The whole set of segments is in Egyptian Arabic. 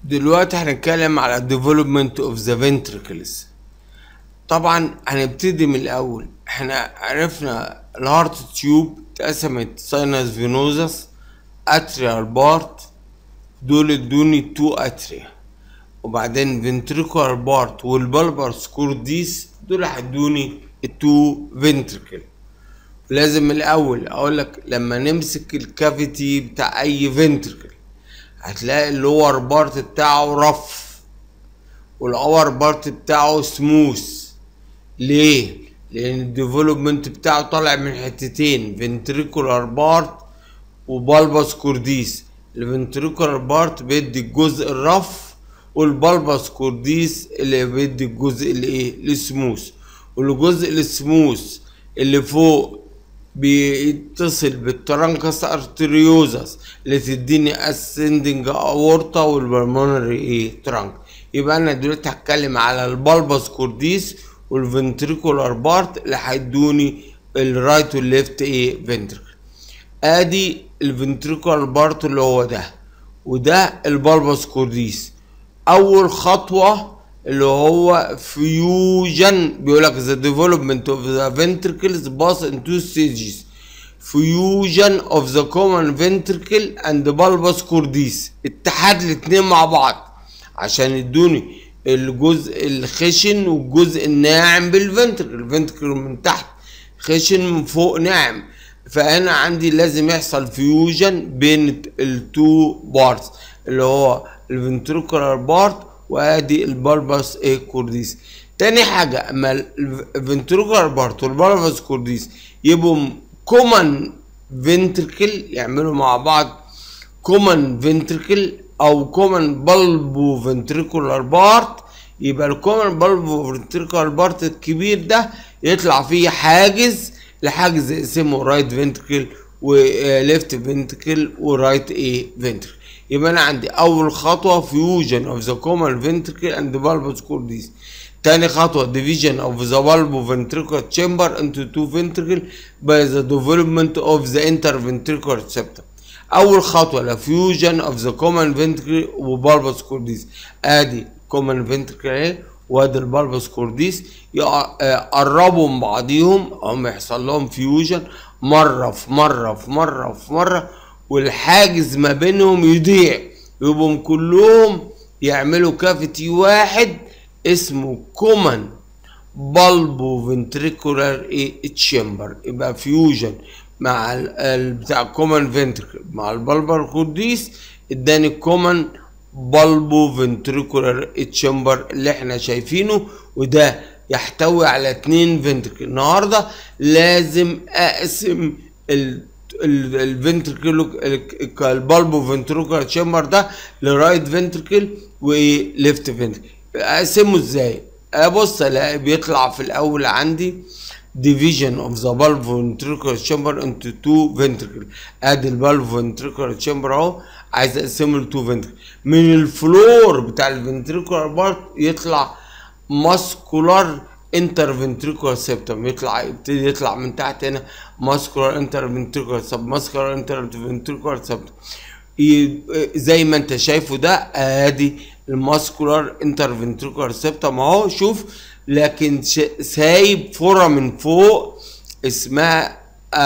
دلوقتي هنتكلم على development of the ventricles طبعا هنبتدي من الاول احنا عرفنا الهارت تيوب اتقسمت ساينس فينوزس اتريال بارت دول ادوني تو اتريا وبعدين فنتريكولار بارت والبلبر سكورديس دول هيدوني التو فنتريكل لازم الاول اقول لك لما نمسك الكافيتي بتاع اي فنتريكل هتلاقي اللور بارت بتاعه رف والاور بارت بتاعه سموث ليه لان الديفلوبمنت بتاعه طالع من حتتين فنتريكولار بارت وبالباس كورديس الفنتريكولار بارت بيدي الجزء الرف والبالباس كورديس اللي بيدي الجزء الايه السموث والجزء السموث اللي فوق بيتصل بالترانكس ارتريوزس اللي تديني اسندنج اورتا والبلمونري ايه ترانك يبقى انا دلوقتي هتكلم على البالباس كورديس والفنتريكولار بارت اللي هيدوني الرايت والليفت ايه فنتريكل ادي الفنتريكولار بارت اللي هو ده وده البالباس كورديس اول خطوه اللي هو فيوجن بيقول لك the development of the ventricles pass in two stages fusion of the common ventricle and the bulbous cordis اتحاد الاتنين مع بعض عشان يدوني الجزء الخشن والجزء الناعم بالفنتركل الفنتركل من تحت خشن من فوق ناعم فانا عندي لازم يحصل فيوجن بين التو بارتس اللي هو الفنتريكولار بارت وادي البلبس ايه كورديس تاني حاجة اما الفنتريكولار بارت والبلبس كورديس يبقوا كومن فنتركل يعملوا مع بعض كومن فنتركل او كومن بلبو فنتريكولار بارت يبقى الكومن بلبو فنتريكولار بارت الكبير ده يطلع فيه حاجز لحاجز اسمه رايت فنتركل وليفت فنتركل ورايت ايه فنتركل يبقى انا عندي اول خطوه فيوجن اوف ذا كومن فنتركل اند بالبوس كورديس تاني خطوه division of the bulboventricular chamber into two ventricle by the development of the interventricular septum اول خطوه لفيوجن اوف ذا كومن فنتركل وبالبوس كورديس ادي كومن فنتركل اهي وادي البالبوس كورديس يقربوا من بعضيهم هم يحصل لهم فيوجن مره في مره في مره في مره والحاجز ما بينهم يضيع يبقوا كلهم يعملوا كافيتي واحد اسمه كومن بالبو فنتريكولار ايه تشامبر يبقى فيوجن مع ال بتاع كومن فنتريكل مع البلبر كورديس اداني كومن بالبو فنتريكولار تشامبر اللي احنا شايفينه وده يحتوي على اتنين فنتريكل النهارده لازم اقسم ال الفنتركل البالبو فنتركل تشامبر ده لرايت فنتركل وليفت فنتركل اقسمه ازاي ابص الاقي بيطلع في الاول عندي division of the bulb ventricular chamber into two ventricle ادي البالب ventricular chamber اهو عايز اقسمه لتو ventricle من الفلور بتاع الفنتريكولار بارت يطلع ماسكولار انترفنتريكولار سيبتم يطلع يبتدي يطلع من تحت هنا ماسكولار انترفنتريكولار سب ماسكولار انترفنتريكولار سيبتم زي ما انت شايفه ده ادي الماسكولار انترفنتريكولار سيبتم اهو شوف لكن سايب فورة من فوق اسمها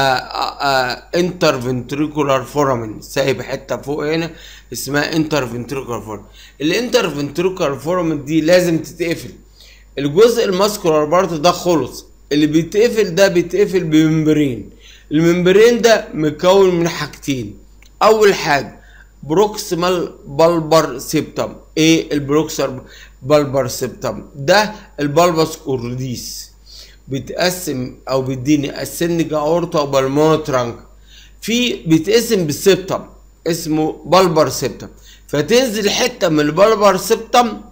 انترفنتريكولار فورامين سايب حته فوق هنا اسمها انترفنتريكولار فورامين الانترفنتريكولار فورامين دي لازم تتقفل الجزء الماسكولار بارت ده خلص اللي بيتقفل ده بيتقفل بممبرين الممبرين ده مكون من حاجتين اول حاجه بروكسيمال بالبر سيبتم ايه البروكسر بالبر سيبتم ده البلبس كورديس بيتقسم او بيديني اسنجا اورتا وبالمونو ترانك في بيتقسم بالسيبتم اسمه بالبر سيبتم فتنزل حته من البلبر سيبتم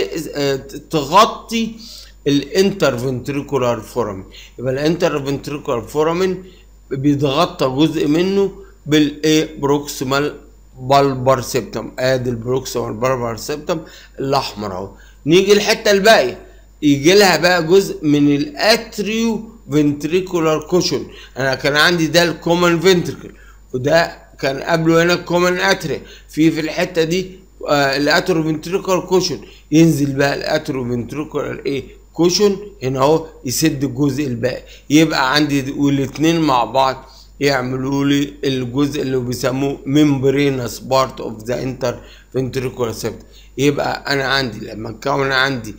تغطي الانترفنتريكولار فورامين يبقى الانترفنتريكولار فورامين بيتغطى جزء منه بالايه بروكسيمال بالبر سيبتم ادي البروكسيمال بالبر سيبتم الاحمر اهو نيجي الحته الباقيه يجي لها بقى جزء من الاتريو فنتريكولار كوشن انا كان عندي ده الكومن فنتريكل وده كان قبله هنا الكومن اتري في في الحته دي الاتروفنتريكولار كوشن ينزل بقى الاتروفنتريكولار ايه كوشن هنا اهو يسد الجزء الباقي يبقى عندي والاثنين مع بعض يعملوا لي الجزء اللي بيسموه ممبرينس بارت اوف ذا انتر فنتريكولار سيبت يبقى انا عندي لما كون عندي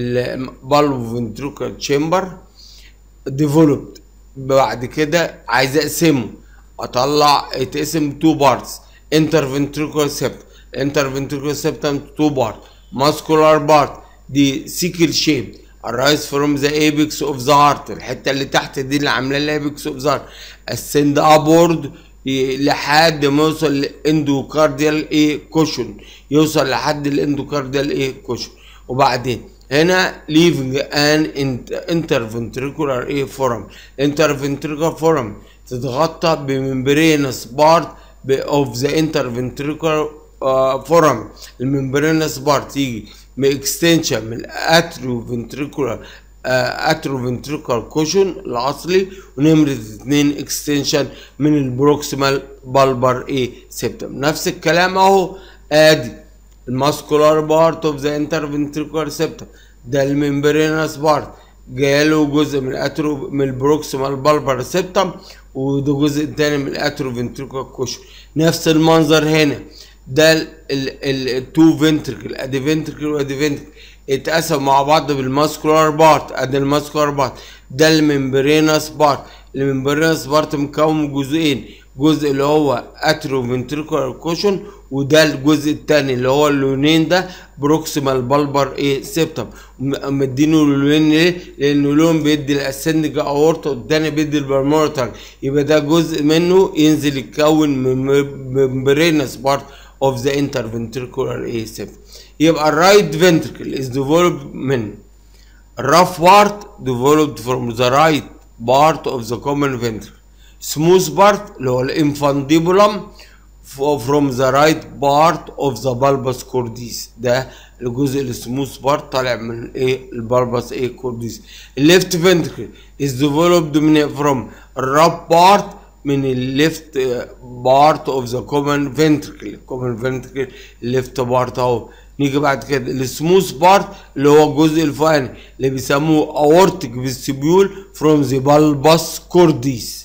البالفو فنتريكولار تشامبر ديفلوبد بعد كده عايز اقسمه اطلع يتقسم تو بارتس انتر فنتريكولار سيبت انتر فنتريكولار سيبتم تو بارت ماسكولار بارت دي سيكل شيب arise from the apex of the heart الحته اللي تحت دي اللي عامله الابيكس اوف ذا ascend upward لحد ما يوصل للاندوكارديال ايه كوشن يوصل لحد الاندوكارديال ايه كوشن وبعدين هنا leaving an interventricular ايه فورم interventricular فورم تتغطى بممبرينس بارت of the interventricular فورم الممبرينس بارت تيجي باكستنشن من الاتريو فنتريكولار اترو فنتريكولار كوشن الاصلي ونمرة اتنين اكستنشن من البروكسيمال بالبر ايه سيبتم نفس الكلام اهو ادي الماسكولار بارت اوف ذا انتر فنتريكولار سيبتم ده الممبرينس بارت جاله جزء من الاترو من البروكسيمال بالبر سيبتم وده جزء تاني من الاترو فنتريكولار كوشن نفس المنظر هنا ده التو فنتركل ادي فنتركل وادي فنتركل اتقسموا مع بعض بالماسكولار بارت ادي الماسكولار بارت ده الممبرينس بارت الممبرينس بارت مكون من جزئين جزء اللي هو اترو فنتريكولار كوشن وده الجزء الثاني اللي هو اللونين ده بروكسيمال بالبر ايه سيبتم مدينه اللونين ليه؟ لان اللون بيدي الاسندج اورتا والتاني بيدي البرمورتال يبقى ده جزء منه ينزل يتكون من ممبرينس بارت of the interventricular A septum يبقى الرايت ventricle is developed من rough part developed from the right part of the common ventricle smooth part اللي هو الانفانديبولم from the right part of the bulbous cordis ده الجزء السموث بارت طالع من ايه البلبس ايه كورديس الليفت ventricle is developed من from rough part من الليفت بارت اوف ذا كومن فنتركل كومن فنتركل الليفت بارت اهو نيجي بعد كده السموث بارت اللي هو الجزء الفوقاني اللي بيسموه اورتيك فيستيبيول فروم ذا بالباس كورديس